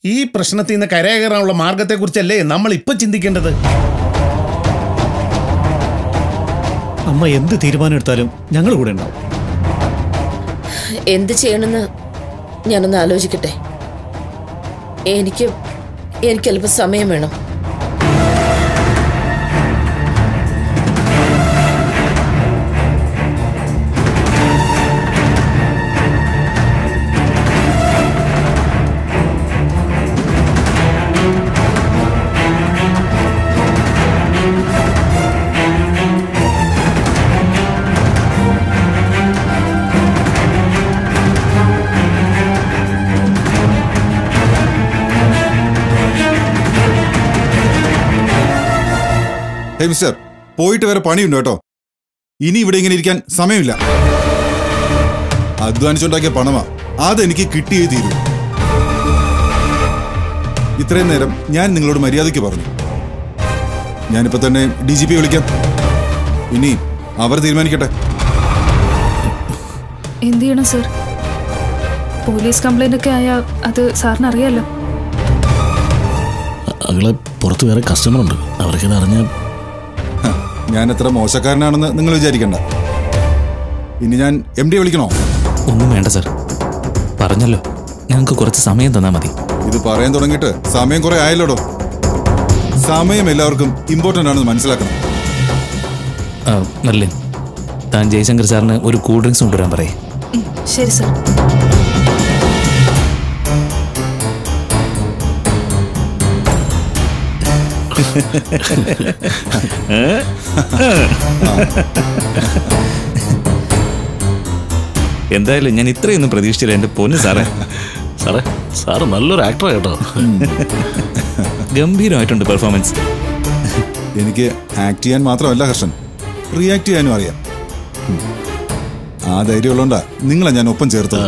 ഈ പ്രശ്നത്തിൽ നിന്ന് കരകയറാനുള്ള മാർഗത്തെക്കുറിച്ചല്ലേ നമ്മൾ ഇപ്പൊ ചിന്തിക്കേണ്ടത് അമ്മ എന്ത് തീരുമാനം എടുത്താലും ഞങ്ങൾ കൂടെ ഉണ്ടാവും എന്ത് ചെയ്യണമെന്ന് ഞാനൊന്ന് ആലോചിക്കട്ടെ എനിക്ക് എനിക്ക് അല്പം സമയം വേണം ഹേ മിസ്റ്റർ പോയിട്ട് വരെ പണിയുണ്ട് കേട്ടോ ഇനി ഇവിടെ ഇങ്ങനെ ഇരിക്കാൻ സമയമില്ല അധ്വാനിച്ചുണ്ടാക്കിയ പണമാ അതെനിക്ക് കിട്ടിയേ തീരൂ ഇത്രയും നേരം ഞാൻ നിങ്ങളോട് മര്യാദയ്ക്ക് പറഞ്ഞു ഞാനിപ്പോ തന്നെ ഡി ജി പി വിളിക്കാം ഇനി അവർ തീരുമാനിക്കട്ടെ എന്ത് ചെയ്യണം സർ പോലീസ് കംപ്ലൈന്റ് ഒക്കെ ആയാൽ അത് സാറിന് അറിയാലോ അങ്ങളെ പുറത്ത് വേറെ കസ്റ്റമർ ഉണ്ട് അവർക്കിത് അറിഞ്ഞാൽ ഹ, ഞാൻ എത്ര മോശക്കാരനാണെന്ന് നിങ്ങൾ വിചാരിക്കണ്ട ഇനി ഞാൻ എം ഡി വിളിക്കണോ ഒന്നും വേണ്ട സർ പറഞ്ഞല്ലോ ഞങ്ങൾക്ക് കുറച്ച് സമയം തന്നാൽ മതി ഇത് പറയാൻ തുടങ്ങിയിട്ട് സമയം കുറെ ആയല്ലോടോ സമയം എല്ലാവർക്കും ഇമ്പോർട്ടന്റ് ആണെന്ന് മനസ്സിലാക്കണം ആ, നല്ലേ താൻ ജയശങ്കർ സാറിന് ഒരു കൂൾ ഡ്രിങ്ക്സ് കൊണ്ടുവരാൻ പറയേ ഉം, ശരി സർ എന്തായാലും ഞാൻ ഇത്രയൊന്നും പ്രതീക്ഷിച്ചില്ല എൻ്റെ പൊന്ന് സാറേ സാറേ സാറ് നല്ലൊരു ആക്ടറാ കേട്ടോ ഗംഭീരമായിട്ടുണ്ട് പെർഫോമൻസ് എനിക്ക് ആക്ട് ചെയ്യാൻ മാത്രമല്ല ഹർഷൻ റിയാക്ട് ചെയ്യാനും അറിയാം ഉം. ആ ധൈര്യമുള്ളതുകൊണ്ടാ നിങ്ങളെ ഞാൻ ഒപ്പം ചേർത്തത്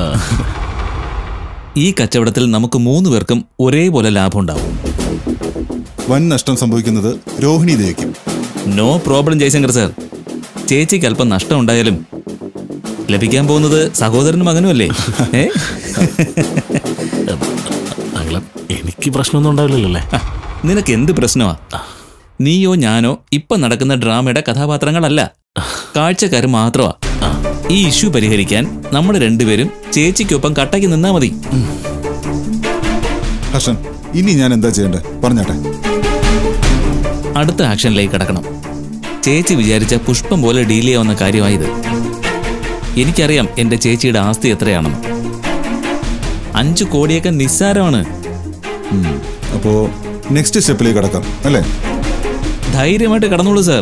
ഈ കച്ചവടത്തിൽ നമുക്ക് മൂന്ന് പേർക്കും ഒരേപോലെ ലാഭം ഉണ്ടാവും വൻ നഷ്ടം സംഭവിക്കുന്നത് രോഹിണി ദേവിക്കും നോ പ്രോബ്ലം ജയശങ്കർ സാർ ചേച്ചിക്ക് അല്പം നഷ്ടം ഉണ്ടായാലും ലഭിക്കാൻ പോകുന്നത് സഹോദരനും മകനും അല്ലേ ഏ അങ്ങളെ എനിക്ക് പ്രശ്നമൊന്നും ഉണ്ടാവില്ലല്ലോ അല്ലേ ആ, നിനക്ക് എന്ത് പ്രശ്നമാ നീയോ ഞാനോ ഇപ്പൊ നടക്കുന്ന ഡ്രാമയുടെ കഥാപാത്രങ്ങളല്ല കാഴ്ചക്കാർ മാത്രമാ ഈ ഇഷ്യൂ പരിഹരിക്കാൻ നമ്മൾ രണ്ടുപേരും ചേച്ചിക്കൊപ്പം കട്ടയ്ക്ക് നിന്നാ മതി ഹർഷൻ ഇനി ഞാൻ എന്താ ചെയ്യണ്ടേ പറഞ്ഞാട്ടെ അടുത്ത ആക്ഷനിലേക്ക് കടക്കണം ചേച്ചി വിചാരിച്ച പുഷ്പം പോലെ ഡീൽ ചെയ്യാവുന്ന കാര്യമായത് എനിക്കറിയാം എന്റെ ചേച്ചിയുടെ ആസ്തി എത്രയാണെന്ന് അഞ്ചു കോടിയൊക്കെ നിസ്സാരമാണ് ഉം. അപ്പോ നെക്സ്റ്റ് സ്റ്റെപ്പിലേക്ക് കടക്കാം അല്ലേ ധൈര്യമായിട്ട് കടന്നോളൂ സാർ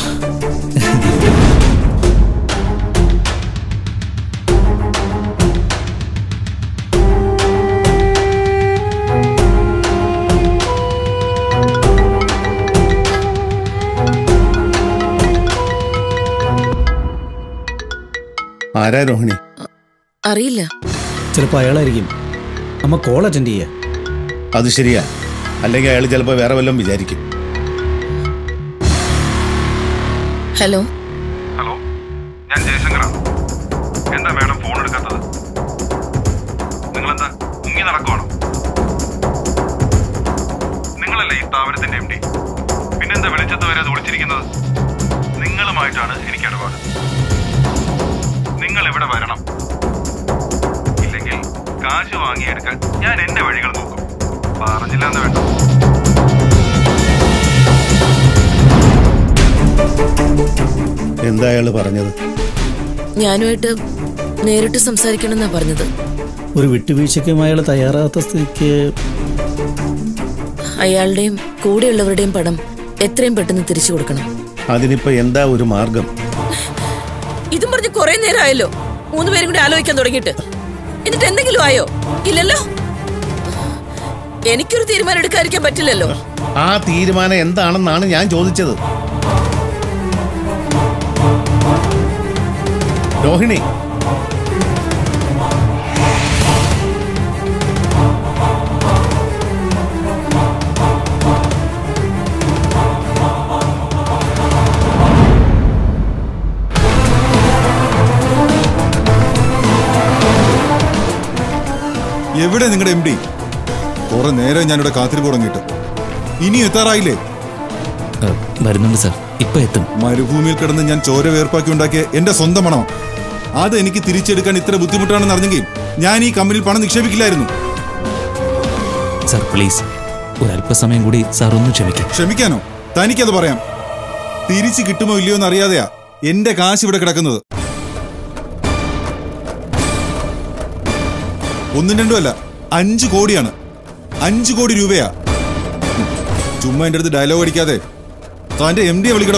ആരാ രോഹിണി അറിയില്ല ചിലപ്പോൾ അയാളായിരിക്കും അമ്മ കോൾ അറ്റൻഡ് ചെയ്യുക അത് ശരിയാ അല്ലെങ്കിൽ അയാൾ ചിലപ്പോൾ വേറെ വല്ലതും വിചാരിക്കും ഹലോ ഹലോ ഞാൻ ജയശങ്കറാണ് എന്താ മാഡം ഫോൺ എടുക്കാത്തത് നിങ്ങളെന്താ മുങ്ങി നടക്കുവാണോ നിങ്ങളല്ലേ ഈ സ്ഥാപനത്തിന്റെ എം ഡി പിന്നെന്താ വെളിച്ചത്ത് വരെ അത് ഒളിച്ചിരിക്കുന്നത് നിങ്ങളുമായിട്ടാണ് എനിക്ക് ഇടപാട് നിങ്ങൾ ഇവിടെ വരണം ഇല്ലെങ്കിൽ കാശ് വാങ്ങിയെടുക്കാൻ ഞാൻ എന്റെ വഴികൾ നോക്കും പറഞ്ഞില്ല എന്ന് വേണ്ട എന്താ അയാൾ പറഞ്ഞത് ഞാനുമായിട്ട് നേരിട്ട് സംസാരിക്കണമെന്നാ പറഞ്ഞത് ഒരു വിട്ടുവീഴ്ചയ്ക്കും അയാൾ തയ്യാറാകാത്ത സ്ഥിതിക്ക് അയാളുടെയും കൂടെയുള്ളവരുടെയും പണം എത്രയും പെട്ടെന്ന് തിരിച്ചു കൊടുക്കണം അതിനിപ്പോ എന്താ ഒരു മാർഗം ഇതും പറഞ്ഞ് കുറെ നേരമായല്ലോ മൂന്ന് പേരും കൂടി ആലോചിക്കാൻ തുടങ്ങിയിട്ട് എന്നിട്ട് എന്തെങ്കിലും ആയോ ഇല്ലല്ലോ എനിക്കൊരു തീരുമാനം എടുക്കാതിരിക്കാൻ പറ്റില്ലല്ലോ ആ തീരുമാനം എന്താണെന്നാണ് ഞാൻ ചോദിച്ചത് രോഹിണി എവിടെ നിങ്ങളുടെ എം ഡി കുറെ നേരം ഞാനിവിടെ കാത്തിരിപ്പ് തുടങ്ങിയിട്ട് ഇനി എത്താറായില്ലേ ഏ, വരുന്നുണ്ട് സാർ ഇപ്പൊ എത്തും മരുഭൂമിയിൽ കിടന്ന് ഞാൻ ചോര വേർപ്പാക്കി ഉണ്ടാക്കിയ എന്റെ സ്വന്തം പണം അത് എനിക്ക് തിരിച്ചെടുക്കാൻ ഇത്ര ബുദ്ധിമുട്ടാണെന്ന് അറിഞ്ഞെങ്കിൽ ഞാൻ ഈ കമ്പനിയിൽ പണം നിക്ഷേപിക്കില്ലായിരുന്നു സാർ പ്ലീസ് ഒരല്പസമയം കൂടി സാർ ഒന്ന് ക്ഷമിക്കും ക്ഷമിക്കാനോ തനിക്കത് പറയാം തിരിച്ചു കിട്ടുമോ ഇല്ലയോ എന്ന് അറിയാതെയാ എന്റെ കാശ് ഇവിടെ കിടക്കുന്നത് ഒന്നും രണ്ടും അല്ല അഞ്ചു കോടിയാണ് അഞ്ചു കോടി രൂപയാ ഉം. ചുമ്മാ എന്റെ അടുത്ത് ഡയലോഗ് അടിക്കാതെ തന്റെ എം ഡിയെ വിളിക്കണോ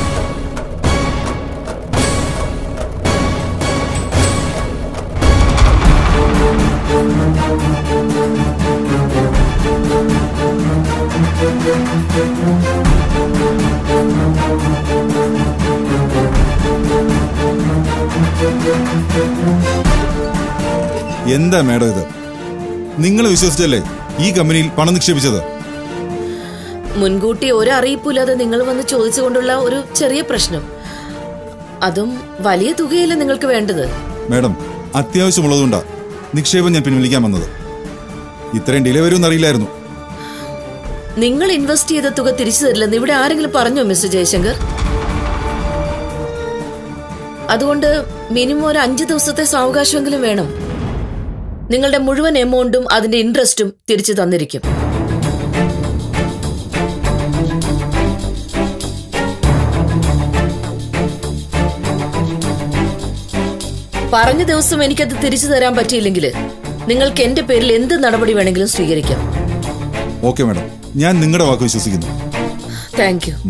എന്താ മേഡം ഇത് നിങ്ങൾ വിശ്വസിച്ചല്ലേ ഈ കമ്പനിയിൽ പണം നിക്ഷേപിച്ചത് മുൻകൂട്ടി ഒരറിയിപ്പില്ലാതെ നിങ്ങൾ വന്ന് ചോദിച്ചുകൊണ്ടുള്ള ഒരു ചെറിയ പ്രശ്നം അതും വലിയ തുകയല്ല നിങ്ങൾക്ക് വേണ്ടത് മേഡം അത്യാവശ്യമുള്ളതുകൊണ്ടാ നിക്ഷേപം ഞാൻ പിൻവലിക്കാൻ വന്നത് ഇത്രയും ഡിലേ വരുമെന്ന് അറിയില്ലായിരുന്നു നിങ്ങൾ ഇൻവെസ്റ്റ് ചെയ്ത തുക തിരിച്ചു തരില്ലെന്ന് ഇവിടെ ആരെങ്കിലും പറഞ്ഞോ മിസ്റ്റർ ജയശങ്കർ അതുകൊണ്ട് മിനിമം ഒരു അഞ്ചു ദിവസത്തെ സാവകാശമെങ്കിലും വേണം നിങ്ങളുടെ മുഴുവൻ എമൗണ്ടും അതിന്റെ ഇൻട്രസ്റ്റും തിരിച്ചു തന്നിരിക്കും പറഞ്ഞ ദിവസം എനിക്കത് തിരിച്ചു തരാൻ പറ്റിയില്ലെങ്കിൽ നിങ്ങൾക്ക് എന്റെ പേരിൽ എന്ത് നടപടി വേണമെങ്കിലും സ്വീകരിക്കാം ഓക്കെ മേഡം ഞാൻ നിങ്ങളുടെ വാക്ക് വിശ്വസിക്കുന്നു താങ്ക് യു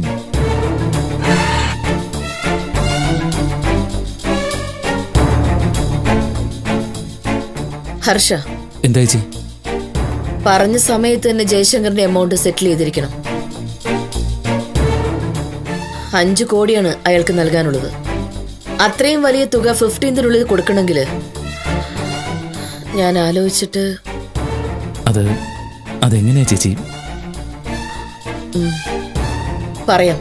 ഹർഷ എന്താ ചേച്ചി പറഞ്ഞ സമയത്ത് തന്നെ ജയശങ്കറിന്റെ എമൗണ്ട് സെറ്റിൽ ചെയ്തിരിക്കണം അഞ്ചു കോടിയാണ് അയാൾക്ക് നൽകാനുള്ളത് അത്രയും വലിയ തുക ഫിഫ്റ്റീൻത്തിനുള്ളിൽ കൊടുക്കണമെങ്കിൽ ഞാൻ ആലോചിച്ചിട്ട് അത് അതെങ്ങനെയാ ചേച്ചി പറയാം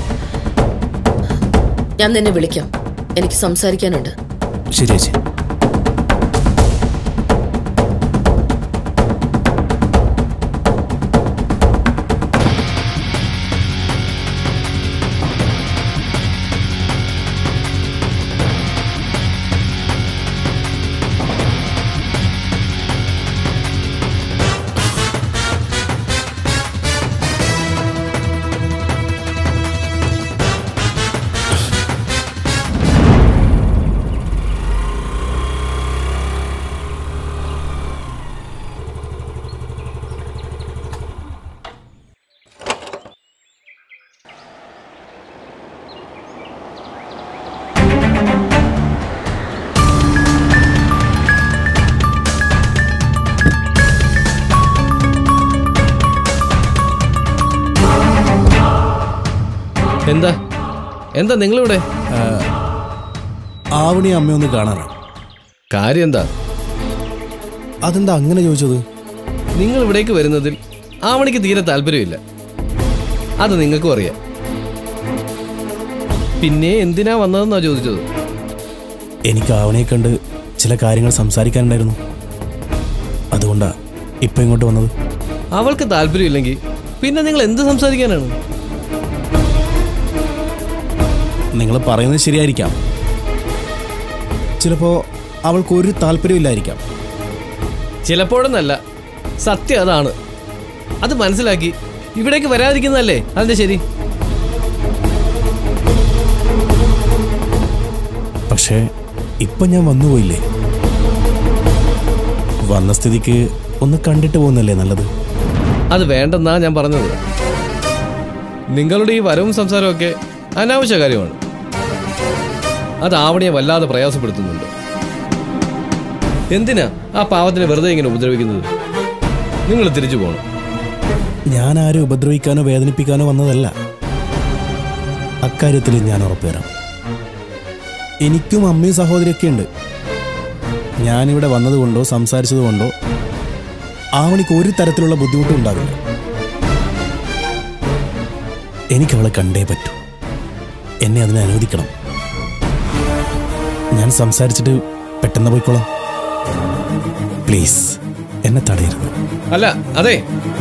ഞാൻ നിന്നെ വിളിക്കാം എനിക്ക് സംസാരിക്കാനുണ്ട് ശരി ചേച്ചി എന്താ എന്താ നിങ്ങളിവിടെ ആവണി അമ്മയൊന്ന് കാണാനാ കാര്യം എന്താ അതെന്താ അങ്ങനെ ചോദിച്ചത് നിങ്ങൾ ഇവിടേക്ക് വരുന്നതിൽ ആവണിക്ക് തീരെ താല്പര്യമില്ല അത് നിങ്ങൾക്കും അറിയാം പിന്നെ എന്തിനാ വന്നതെന്നാ ചോദിച്ചത് എനിക്ക് ആവണയെ കണ്ട് ചില കാര്യങ്ങൾ സംസാരിക്കാനുണ്ടായിരുന്നു അതുകൊണ്ടാ ഇപ്പൊ ഇങ്ങോട്ട് വന്നത് അവൾക്ക് താല്പര്യമില്ലെങ്കിൽ പിന്നെ നിങ്ങൾ എന്ത് സംസാരിക്കാനാണ് നിങ്ങൾ പറയുന്നത് ശരിയായിരിക്കാം ചിലപ്പോ അവൾക്ക് ഒരു താല്പര്യമില്ലായിരിക്കാം ചിലപ്പോഴൊന്നല്ല സത്യം അതാണ് അത് മനസ്സിലാക്കി ഇവിടേക്ക് വരാതിരിക്കുന്നതല്ലേ അതിന്റെ ശരി പക്ഷേ ഇപ്പൊ ഞാൻ വന്നുപോയില്ലേ വന്ന സ്ഥിതിക്ക് ഒന്ന് കണ്ടിട്ട് പോകുന്നല്ലേ നല്ലത് അത് വേണ്ടെന്നാ ഞാൻ പറഞ്ഞത് നിങ്ങളുടെ ഈ വരവും സംസാരവും ഒക്കെ അനാവശ്യ കാര്യമാണ് അത് ആവണിയെ വല്ലാതെ പ്രയാസപ്പെടുത്തുന്നുണ്ട് എന്തിനാ ആ പാവത്തിനെ വെറുതെ ഇങ്ങനെ ഉപദ്രവിക്കുന്നത് നിങ്ങൾ തിരിച്ചു പോകണം ഞാൻ ആരും ഉപദ്രവിക്കാനോ വേദനിപ്പിക്കാനോ വന്നതല്ല അക്കാര്യത്തിൽ ഞാൻ ഉറപ്പുതരാം എനിക്കും അമ്മയും സഹോദരിയൊക്കെ ഉണ്ട് ഞാനിവിടെ വന്നതുകൊണ്ടോ സംസാരിച്ചതുകൊണ്ടോ ആവണിക്ക് ഒരു തരത്തിലുള്ള ബുദ്ധിമുട്ടും ഉണ്ടാവില്ല എനിക്ക് അവളെ കണ്ടേ പറ്റൂ എന്നെ അതിനെ അനുവദിക്കണം ഞാൻ സംസാരിച്ചിട്ട് പെട്ടെന്ന് പോയിക്കോളാം പ്ലീസ് എന്നെ തടയരുത് അല്ല അതെ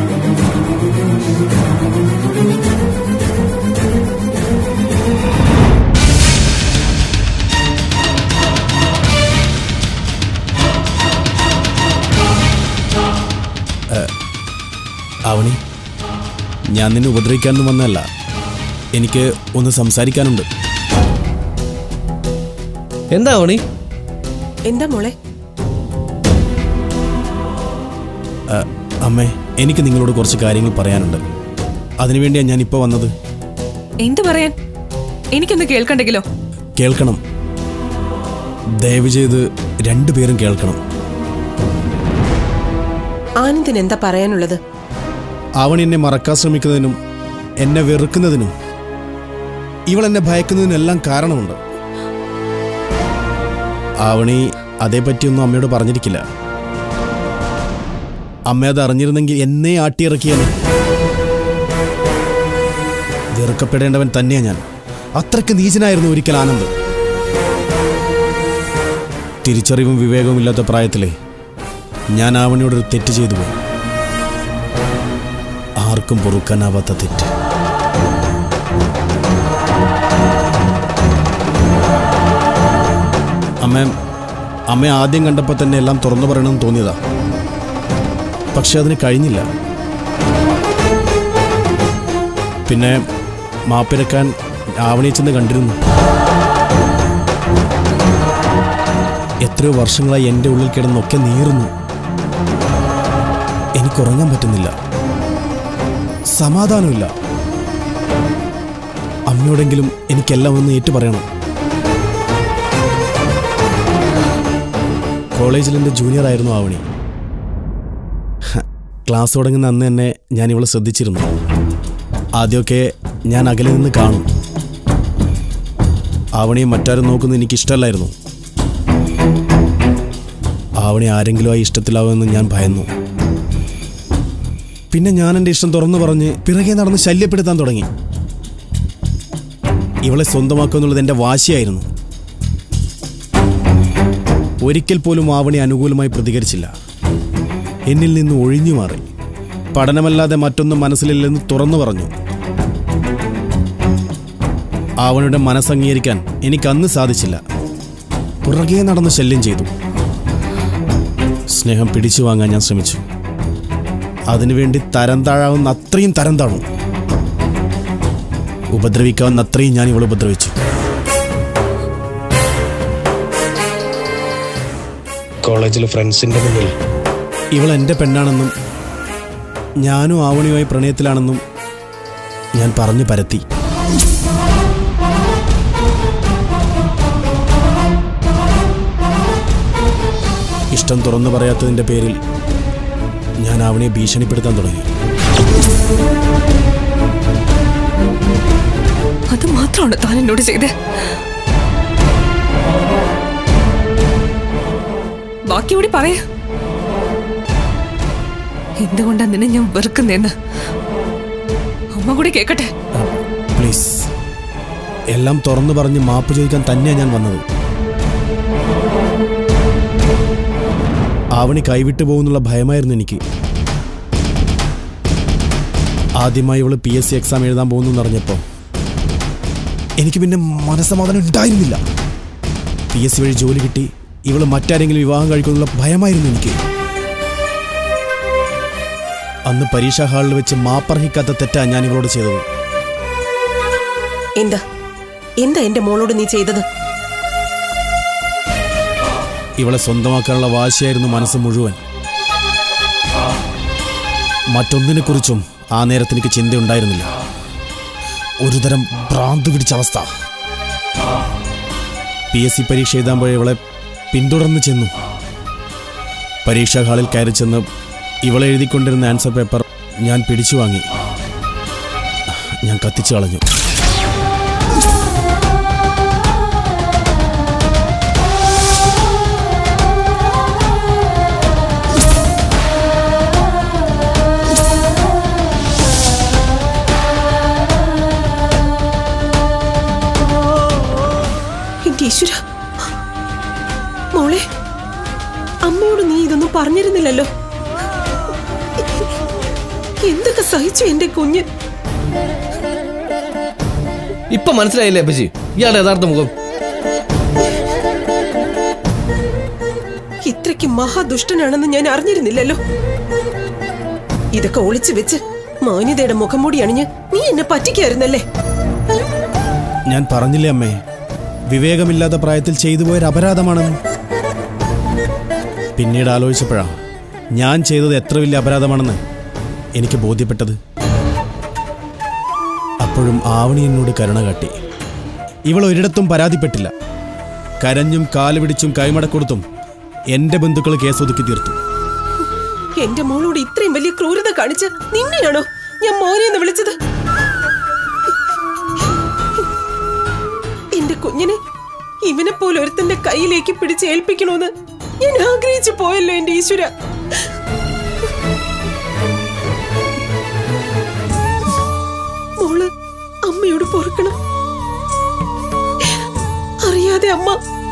ആവണി ഞാൻ നിന്നെ ഉപദ്രവിക്കാനൊന്നും വന്നതല്ല എനിക്ക് ഒന്ന് സംസാരിക്കാനുണ്ട് എന്താ ഓണി എന്താ മോളെ ആ, അമ്മേ എനിക്ക് നിങ്ങളോട് കുറച്ച് കാര്യങ്ങൾ പറയാനുണ്ട് അതിനുവേണ്ടിയാണ് ഞാൻ ഇപ്പോൾ വന്നത് എന്തു പറയാൻ എനിക്കൊന്ന് കേൾക്കണ്ടെങ്കിലോ കേൾക്കണം ദയവ് ചെയ്ത് രണ്ടുപേരും കേൾക്കണം ആനന്ദിന് എന്താ പറയാനുള്ളത് അവൻ എന്നെ മറക്കാൻ ശ്രമിക്കുന്നതിനും എന്നെ വെറുക്കുന്നതിനും ഇവൾ എന്നെ ഭയക്കുന്നതിനെല്ലാം കാരണമുണ്ട് ആവണി അതേപ്പറ്റിയൊന്നും അമ്മയോട് പറഞ്ഞിരിക്കില്ല അമ്മ അത് അറിഞ്ഞിരുന്നെങ്കിൽ എന്നെ ആട്ടിയിറക്കിയാണ് വെറുക്കപ്പെടേണ്ടവൻ തന്നെയാ ഞാൻ അത്രയ്ക്ക് നീചനായിരുന്നു ഒരിക്കൽ ആനന്ദ് തിരിച്ചറിവും വിവേകവും ഇല്ലാത്ത പ്രായത്തിലെ ഞാൻ ആവണിയോടൊരു തെറ്റ് ചെയ്തു പോയി ആർക്കും പൊറുക്കാനാവാത്ത തെറ്റ് അമ്മ അമ്മ ആദ്യം കണ്ടപ്പോൾ തന്നെ എല്ലാം തുറന്നു പറയണമെന്ന് തോന്നിയതാ പക്ഷെ അതിന് കഴിഞ്ഞില്ല പിന്നെ മാപ്പിരക്കാൻ ആവണിയെ ചെന്ന് കണ്ടിരുന്നു എത്രയോ വർഷങ്ങളായി എൻ്റെ ഉള്ളിൽ കിടന്നൊക്കെ നീറുന്നു എനിക്കുറങ്ങാൻ പറ്റുന്നില്ല സമാധാനമില്ല അമ്മയോടെങ്കിലും എനിക്കെല്ലാം ഒന്ന് ഏറ്റു പറയണം കോളേജിൽ എൻ്റെ ജൂനിയർ ആയിരുന്നു ആവണി ഹ, ക്ലാസ് തുടങ്ങുന്ന അന്ന് തന്നെ ഞാൻ ഇവളെ ശ്രദ്ധിച്ചിരുന്നു ആദ്യമൊക്കെ ഞാൻ അകലെ നിന്ന് കാണും ആവണിയെ മറ്റാരും നോക്കുന്നത് എനിക്ക് ഇഷ്ടമല്ലായിരുന്നു ആവണി ആരെങ്കിലും ആ ഇഷ്ടത്തിലാവുമെന്ന് ഞാൻ ഭയന്നു പിന്നെ ഞാൻ എൻ്റെ ഇഷ്ടം തുറന്നു പറഞ്ഞ് പിറകെ നടന്ന് ശല്യപ്പെടുത്താൻ തുടങ്ങി ഇവളെ സ്വന്തമാക്കുക എന്നുള്ളത് എൻ്റെ വാശിയായിരുന്നു ഒരിക്കൽ പോലും ആവണി അനുകൂലമായി പ്രതികരിച്ചില്ല എന്നിൽ നിന്ന് ഒഴിഞ്ഞു മാറി പഠനമല്ലാതെ മറ്റൊന്നും മനസ്സിലില്ലെന്ന് തുറന്നു പറഞ്ഞു ആവണിയുടെ മനസ്സംഗീകരിക്കാൻ എനിക്കന്ന് സാധിച്ചില്ല പുറകെ നടന്ന് ശല്യം ചെയ്തു സ്നേഹം പിടിച്ചു വാങ്ങാൻ ഞാൻ ശ്രമിച്ചു അതിനുവേണ്ടി തരം താഴാവുന്ന അത്രയും തരം താഴും ഉപദ്രവിക്കാവുന്ന അത്രയും ഞാൻ ഇവളെ ഉപദ്രവിച്ചു കോളേജിലെ ഫ്രണ്ട്സിന്റെ മുന്നിൽ ഇവൾ എൻ്റെ പെണ്ണാണെന്നും ഞാനും ആവണിയുമായി പ്രണയത്തിലാണെന്നും ഞാൻ പറഞ്ഞു പരത്തി ഇഷ്ടം തുറന്നു പറയാത്തതിൻ്റെ പേരിൽ ഞാൻ ആവണിയെ ഭീഷണിപ്പെടുത്താൻ തുടങ്ങി അത് മാത്രമാണ് താൻ എന്നോട് ചെയ്തേ ബാക്കി കൂടി പറയ എന്തുകൊണ്ടാ നിന്നെ ഞാൻ വെറുക്കുന്നേന്ന് അമ്മ കൂടി കേക്കട്ടെ പ്ലീസ് എല്ലാം തുറന്നു പറഞ്ഞ് മാപ്പ് ചോദിക്കാൻ തന്നെയാണ് ഞാൻ വന്നത് ആവണി കൈവിട്ടു പോകുന്നുള്ള ഭയമായിരുന്നു എനിക്ക് ആദ്യമായി ഇവള് പി എസ് സി എക്സാം എഴുതാൻ പോകുന്നു അറിഞ്ഞപ്പോൾ എനിക്ക് പിന്നെ മനസ്സമാധാനം ഉണ്ടായിരുന്നില്ല പി എസ് സി വഴി ജോലി കിട്ടി ഇവള് മറ്റാരെങ്കിലും വിവാഹം കഴിക്കുന്നുള്ള ഭയമായിരുന്നു എനിക്ക് അന്ന് പരീക്ഷാ ഹാളിൽ വെച്ച് മാപ്പർഹിക്കാത്ത തെറ്റാ ഞാൻ ഇവളോട് ചെയ്തത് എന്താ എന്താ എന്റെ മോളോട് നീ ചെയ്തത് ഇവളെ സ്വന്തമാക്കാനുള്ള വാശിയായിരുന്നു മനസ്സ് മുഴുവൻ മറ്റൊന്നിനെക്കുറിച്ചും ആ നേരത്ത് എനിക്ക് ചിന്തയുണ്ടായിരുന്നില്ല ഒരുതരം ഭ്രാന്ത് പിടിച്ച അവസ്ഥ പി എസ് സി പരീക്ഷ എഴുതാൻ ഇവളെ പിന്തുടർന്ന് ചെന്നു പരീക്ഷാ ഹാളിൽ കയറി ചെന്ന് ഇവളെ എഴുതിക്കൊണ്ടിരുന്ന ആൻസർ പേപ്പർ ഞാൻ പിടിച്ചു വാങ്ങി ഞാൻ കത്തിച്ചു കളഞ്ഞു എന്റെ ഈശ്വര മോളെ അമ്മയോട് നീ ഇതൊന്നും പറഞ്ഞിരുന്നില്ലല്ലോ എന്തൊക്കെ സഹിച്ചു എന്റെ കുഞ്ഞ് ഇപ്പൊ മനസ്സിലായില്ലേ അപ്പച്ചി ഇയാളുടെ യഥാർത്ഥ മുഖം ഇത്രയ്ക്ക് മഹാദുഷ്ടനാണെന്ന് ഞാൻ അറിഞ്ഞിരുന്നില്ലല്ലോ ഇതൊക്കെ ഒളിച്ചു വെച്ച് മാന്യതയുടെ മുഖംമൂടി അണിഞ്ഞ് നീ എന്നെ പറ്റിക്കായിരുന്നല്ലേ ഞാൻ പറഞ്ഞില്ലേ അമ്മേ വിവേകമില്ലാത്ത പ്രായത്തിൽ ചെയ്തു പോയൊരു അപരാധമാണെന്ന് പിന്നീട് ആലോചിച്ചപ്പോഴാ ഞാൻ ചെയ്തത് എത്ര വലിയ അപരാധമാണെന്ന് എനിക്ക് ബോധ്യപ്പെട്ടത് അപ്പോഴും ആവണി എന്നോട് കരുണ കാട്ടി ഇവൾ ഒരിടത്തും പരാതിപ്പെട്ടില്ല കരഞ്ഞും കാലുപിടിച്ചും കൈമടക്കൊടുത്തും എന്റെ ബന്ധുക്കൾ കേസൊതുക്കി തീർത്തു എന്റെ മോളോട് ഇത്രയും വലിയ ക്രൂരത കാണിച്ച് നിന്നെയാണോ ഞാൻ മോനെ എന്ന് വിളിച്ചത് എന്റെ കുഞ്ഞിനെ ഇവനെ പോലെ ഒരുത്തന്റെ കയ്യിലേക്ക് പിടിച്ച് ഏൽപ്പിക്കണോന്ന് ഞാൻ ആഗ്രഹിച്ചു പോയല്ലോ എന്റെ ഈശ്വര മോള് അമ്മയോട് പൊറുക്കണം അറിയാതെ അമ്മ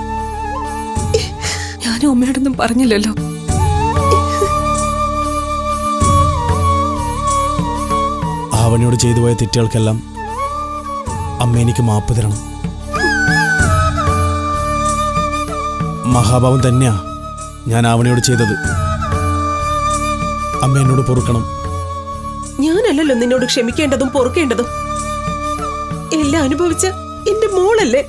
ഞാനും അമ്മയോടൊന്നും പറഞ്ഞില്ലല്ലോ ആവണിയോട് ചെയ്തു പോയ തെറ്റുകൾക്കെല്ലാം അമ്മ എനിക്ക് മാപ്പ് തരണം മഹാഭാവം തന്നെയാ ഞാൻ ആവണിയോട് ചെയ്തത് അമ്മ എന്നോട് പൊറുക്കണം ഞാനല്ലല്ലോ നിന്നോട് ക്ഷമിക്കേണ്ടതും പൊറുക്കേണ്ടതും എല്ലാം അനുഭവിച്ച എന്റെ മോളല്ലേ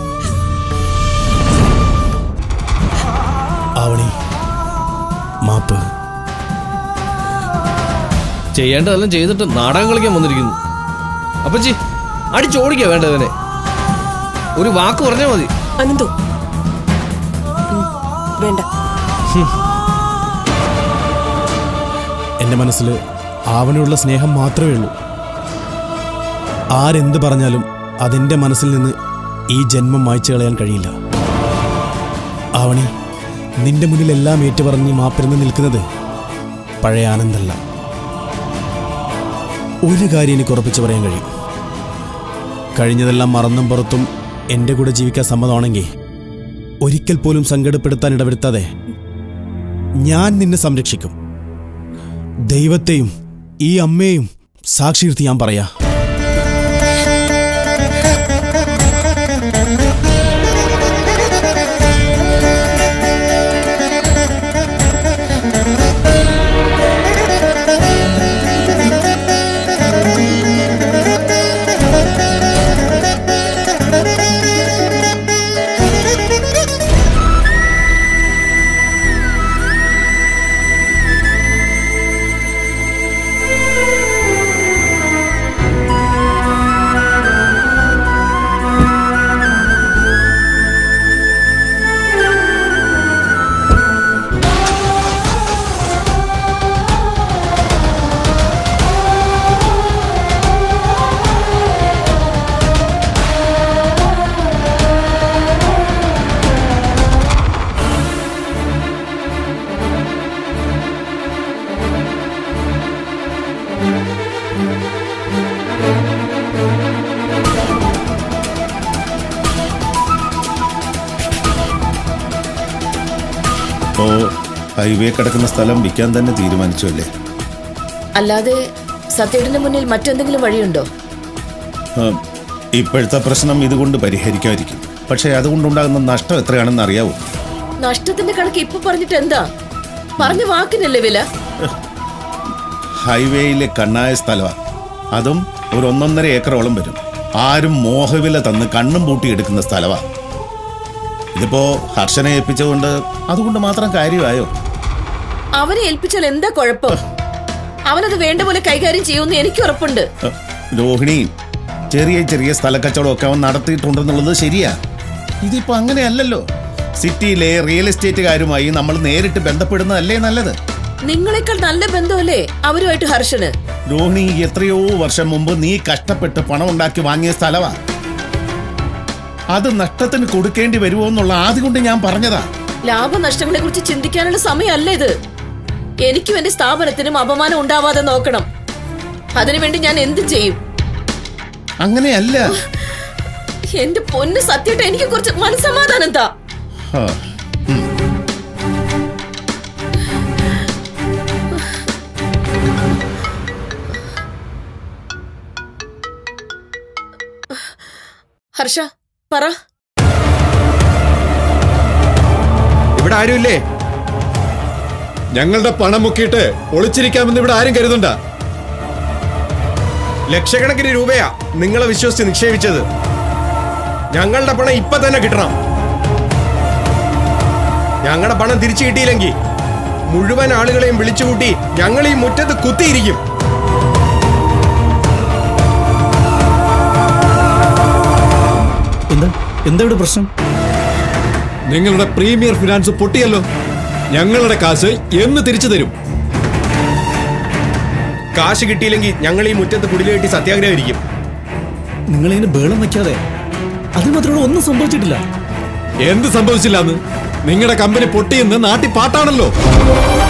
ആവണി മാപ്പ് ചെയ്യേണ്ടതെല്ലാം ചെയ്തിട്ട് നാടകം കളിക്കാൻ വന്നിരിക്കുന്നു അപ്പച്ചി അടിച്ചോടിക്കാ വേണ്ടവനെ ഒരു വാക്ക് പറഞ്ഞാൽ മതി അനന്തു ഉം, വേണ്ട എൻ്റെ മനസ്സിൽ ആവണിയുള്ള സ്നേഹം മാത്രമേ ഉള്ളൂ ആരെന്ത് പറഞ്ഞാലും അതെൻ്റെ മനസ്സിൽ നിന്ന് ഈ ജന്മം മായ്ച്ചു കളയാൻ കഴിയില്ല ആവണി നിന്റെ മുന്നിൽ എല്ലാം ഏറ്റുപറഞ്ഞ് മാപ്പിരുന്ന് നിൽക്കുന്നത് പഴയ ആനന്ദല്ല ഒരു കാര്യം എനിക്ക് ഉറപ്പിച്ചു പറയാൻ കഴിയും കഴിഞ്ഞതെല്ലാം മറന്നും പുറത്തും എൻ്റെ കൂടെ ജീവിക്കാൻ സമ്മതമാണെങ്കിൽ ഒരിക്കൽ പോലും സങ്കടപ്പെടുത്താൻ ഇടവരുത്താതെ ഞാൻ നിന്നെ സംരക്ഷിക്കും ദൈവത്തെയും ഈ അമ്മയെയും സാക്ഷി നിർത്തി ഞാൻ പറയാ ഇപ്പോ ഹൈവേ കിടക്കുന്ന സ്ഥലം വിൽക്കാൻ തന്നെ തീരുമാനിച്ചു അല്ലേ അല്ലാതെ സത്യേടിന്റെ മുന്നിൽ മറ്റെന്തെങ്കിലും വഴിയുണ്ടോ ആ, ഇപ്പോഴത്തെ പ്രശ്നം ഇതുകൊണ്ട് പരിഹരിക്കാതിരിക്കും പക്ഷേ അതുകൊണ്ടുണ്ടാകുന്ന നഷ്ടം എത്രയാണെന്ന് അറിയാവോ നഷ്ടത്തിന്റെ കണക്ക് ഇപ്പൊ പറഞ്ഞിട്ട് എന്താ പറഞ്ഞ വാക്കിനല്ലേ വില ഹൈവേയിലെ കണ്ണായ സ്ഥലമാണ് അതും ഒരു ഒന്നൊന്നര ഏക്കറോളം വരും ആരും മോഹവില തന്ന് കണ്ണും പൂട്ടി എടുക്കുന്ന സ്ഥലമാണ് ഇതിപ്പോ ഹർഷനെ ഏൽപ്പിച്ചുകൊണ്ട് അതുകൊണ്ട് മാത്രം കാര്യമായോ അവനെ ഏൽപ്പിച്ചാൽ എന്താ കുഴപ്പം അവനത് വേണ്ട പോലെ കൈകാര്യം ചെയ്യുമെന്ന് എനിക്ക് ഉറപ്പുണ്ട് അഹ്, രോഹിണി ചെറിയ ചെറിയ സ്ഥലക്കച്ചവടമൊക്കെ അവൻ നടത്തിയിട്ടുണ്ടെന്നുള്ളത് ശരിയാ ഇതിപ്പോ അങ്ങനെയല്ലല്ലോ സിറ്റിയിലെ റിയൽ എസ്റ്റേറ്റുകാരുമായി നമ്മൾ നേരിട്ട് ബന്ധപ്പെടുന്നതല്ലേ നല്ലത് നിങ്ങളെക്കാൾ നല്ല ബന്ധമല്ലേ അവരുമായിട്ട് ഹർഷന് രോഹിണി എത്രയോ വർഷം മുമ്പ് നീ കഷ്ടപ്പെട്ട് പണം ഉണ്ടാക്കി വാങ്ങിയ സ്ഥലമാ അത് നഷ്ടത്തിന് കൊടുക്കേണ്ടി വരുമോ എന്നുള്ള ആദ്യം കൊണ്ട് ഞാൻ പറഞ്ഞതാ ലാഭനഷ്ടങ്ങളെ കുറിച്ച് ചിന്തിക്കാനുള്ള സമയമല്ല ഇത് എനിക്കും എന്റെ സ്ഥാപനത്തിനും അപമാനം ഉണ്ടാവാതെ നോക്കണം അതിനുവേണ്ടി ഞാൻ എന്ത് ചെയ്യും അങ്ങനെയല്ല എന്റെ പൊന്ന് സത്യമായിട്ട് എനിക്ക് കുറച്ച് മനസ്സമാധാനം താ ആ, ഉം. ഹർഷ പറ ഇവിടെ ആരുമില്ലേ ഞങ്ങളുടെ പണം മുക്കിയിട്ട് ഒളിച്ചിരിക്കാമെന്ന് ഇവിടെ ആരും കരുതണ്ട ലക്ഷക്കണക്കിന് രൂപയാ നിങ്ങളെ വിശ്വസിച്ച് നിക്ഷേപിച്ചത് ഞങ്ങളുടെ പണം ഇപ്പൊ തന്നെ കിട്ടണം ഞങ്ങളുടെ പണം തിരിച്ചു കിട്ടിയില്ലെങ്കിൽ മുഴുവൻ ആളുകളെയും വിളിച്ചുകൂട്ടി ഞങ്ങൾ ഈ മുറ്റത്ത് കുത്തിയിരിക്കും എന്താ എന്താ ഇവിടെ പ്രശ്നം നിങ്ങളുടെ പ്രീമിയർ ഫിനാൻസ് പൊട്ടിയല്ലോ ഞങ്ങളുടെ കാശ് എന്ന് തിരിച്ചു തരും കാശ് കിട്ടിയില്ലെങ്കിൽ ഞങ്ങൾ ഈ മുറ്റത്ത് കുടിലേറ്റി സത്യാഗ്രഹം ഇരിക്കും നിങ്ങളിങ്ങനെ ബേളം വെക്കാതെ അതിന് മാത്രമേ ഒന്നും സംഭവിച്ചിട്ടില്ല എന്ത് സംഭവിച്ചില്ല നിങ്ങളുടെ കമ്പനി പൊട്ടിയെന്ന് നാട്ടി പാട്ടാണല്ലോ